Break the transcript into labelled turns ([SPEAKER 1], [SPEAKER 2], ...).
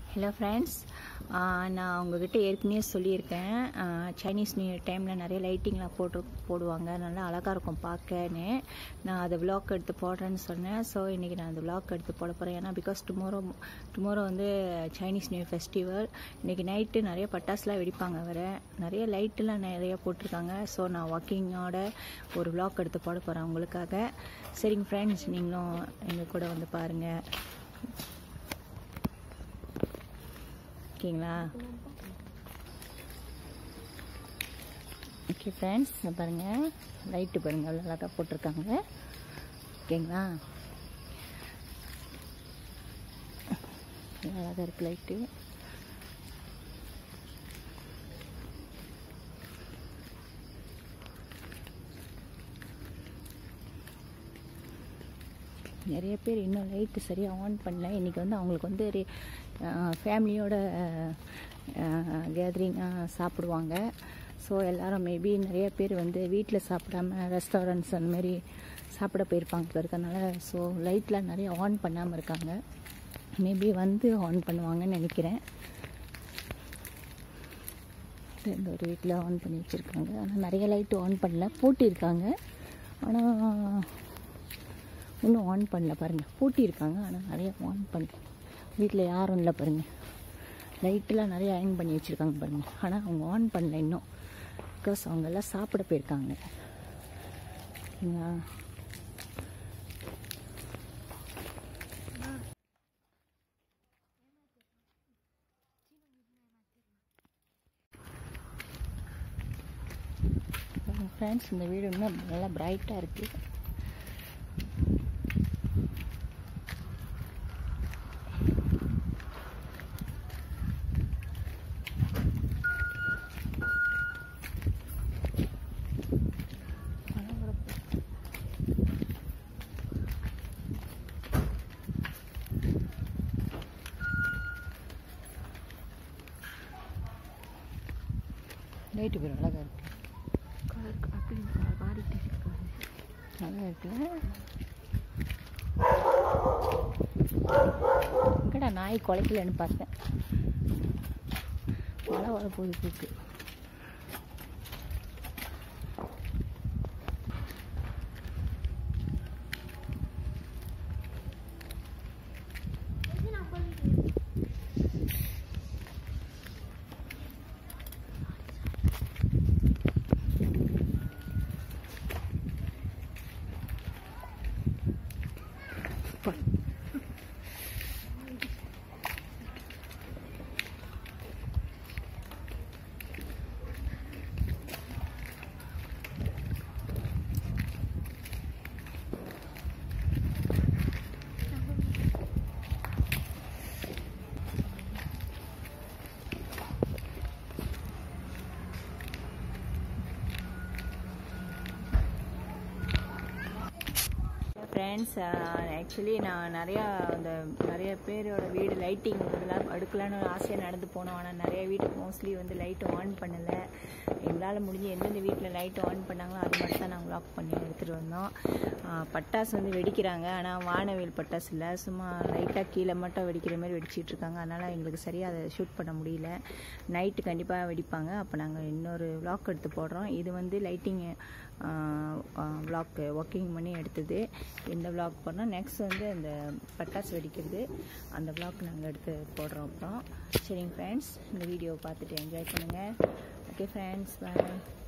[SPEAKER 1] hello friends நான் உங்ககிட்ட ஏற்கனவே சொல்லியிருக்கேன் ஆஹ் சைனீஸ் நியூ இயர் டைமில் நிறைய லைட்டிங்லாம் போட்டு போடுவாங்க நல்லா அழகாக இருக்கும் பார்க்கன்னு நான் அதை விளாக் எடுத்து போடுறேன்னு சொன்னேன் ஸோ இன்றைக்கி நான் அந்த விளாக் எடுத்து போட போகிறேன் ஏன்னா பிகாஸ் டுமாரோ டுமாரோ வந்து சைனீஸ் நியூ இயர் ஃபெஸ்டிவல் இன்றைக்கி நைட்டு நிறைய பட்டாசுலாம் வெடிப்பாங்க வர நிறைய லைட்டெலாம் நிறைய போட்டிருக்காங்க ஸோ நான் வாக்கிங்கோட ஒரு விளாக் எடுத்து போட போகிறேன் உங்களுக்காக சரிங்க ஃப்ரெண்ட்ஸ் நீங்களும் எங்கள் கூட வந்து பாருங்கள் ஓகேங்களா ஓகே ஃப்ரெண்ட்ஸ் பாருங்கள் லைட்டு பாருங்கள் அவ்வளோ அழகாக போட்டிருக்காங்க ஓகேங்களா நல்லா அழகாக இருக்குது லைட்டு நிறைய பேர் இன்னும் லைட்டு சரியாக ஆன் பண்ணல இன்றைக்கி வந்து அவங்களுக்கு வந்து ஒரு ஃபேமிலியோட கேதரிங்காக சாப்பிடுவாங்க ஸோ எல்லாரும் மேபி நிறைய பேர் வந்து வீட்டில் சாப்பிடாம ரெஸ்டாரண்ட்ஸ் அந்த மாதிரி சாப்பிட போயிருப்பாங்க இப்போ இருக்கறனால ஸோ லைட்லாம் நிறைய ஆன் பண்ணாமல் இருக்காங்க மேபி வந்து ஆன் பண்ணுவாங்கன்னு நினைக்கிறேன் இந்த ஒரு வீட்டில் ஆன் பண்ணி வச்சுருக்காங்க ஆனால் நிறைய லைட்டு ஆன் பண்ணல பூட்டியிருக்காங்க ஆனால் இன்னும் ஆன் பண்ணல பாருங்கள் பூட்டியிருக்காங்க ஆனால் நிறைய ஆன் பண்ணல வீட்டில் யாரும் இல்லை பாருங்கள் லைட்டெலாம் நிறைய அயன் பண்ணி வச்சுருக்காங்க பாருங்கள் ஆனால் அவங்க ஆன் பண்ணல இன்னும் பிகாஸ் அவங்க எல்லாம் சாப்பிட போயிருக்காங்க ஓகேங்களா ஃப்ரெண்ட்ஸ் இந்த வீடு இன்னும் நல்லா பிரைட்டாக இருக்குது லைட்டு பேர் அழகாக இருக்கு அழகாக இருக்குல்ல எங்கடா நாய் குலைக்கலன்னு பார்த்தேன் மழை வர போகுது பூக்கு ஃப்ரெண்ட்ஸ் ஆக்சுவலி நான் நிறையா அந்த நிறைய பேரோட வீடு லைட்டிங் இதெல்லாம் அடுக்கலான்னு ஆசையாக நடந்து போனோம் ஆனால் நிறைய வீட்டுக்கு மோஸ்ட்லி வந்து லைட் ஆன் பண்ணலை எங்களால் முடிஞ்சு எந்தெந்த வீட்டில் லைட் ஆன் பண்ணாங்களோ அது மட்டும் தான் நாங்கள் லாக் பண்ணி எடுத்துகிட்டு வந்தோம் பட்டாசு வந்து வெடிக்கிறாங்க ஆனால் வானவில் பட்டாசு இல்லை சும்மா லைட்டாக கீழே மட்டும் வெடிக்கிற மாதிரி வெடிச்சிட்டு இருக்காங்க அதனால் எங்களுக்கு சரியாக அதை ஷூட் பண்ண முடியல நைட்டு கண்டிப்பாக வெடிப்பாங்க அப்போ நாங்கள் இன்னொரு விளாக் எடுத்து போடுறோம் இது வந்து லைட்டிங் விளாக் ஒர்க்கிங் பண்ணி எடுத்தது இந்த விளாக் பண்ணோம் நெக்ஸ்ட் வந்து இந்த பட்டாசு வெடிக்கிறது அந்த விளாக் நாங்கள் எடுத்து போடுறோம் அப்புறம் சரிங்க ஃப்ரெண்ட்ஸ் இந்த வீடியோவை பார்த்துட்டு என்ஜாய் பண்ணுங்கள் ஓகே ஃப்ரெண்ட்ஸ் பாய்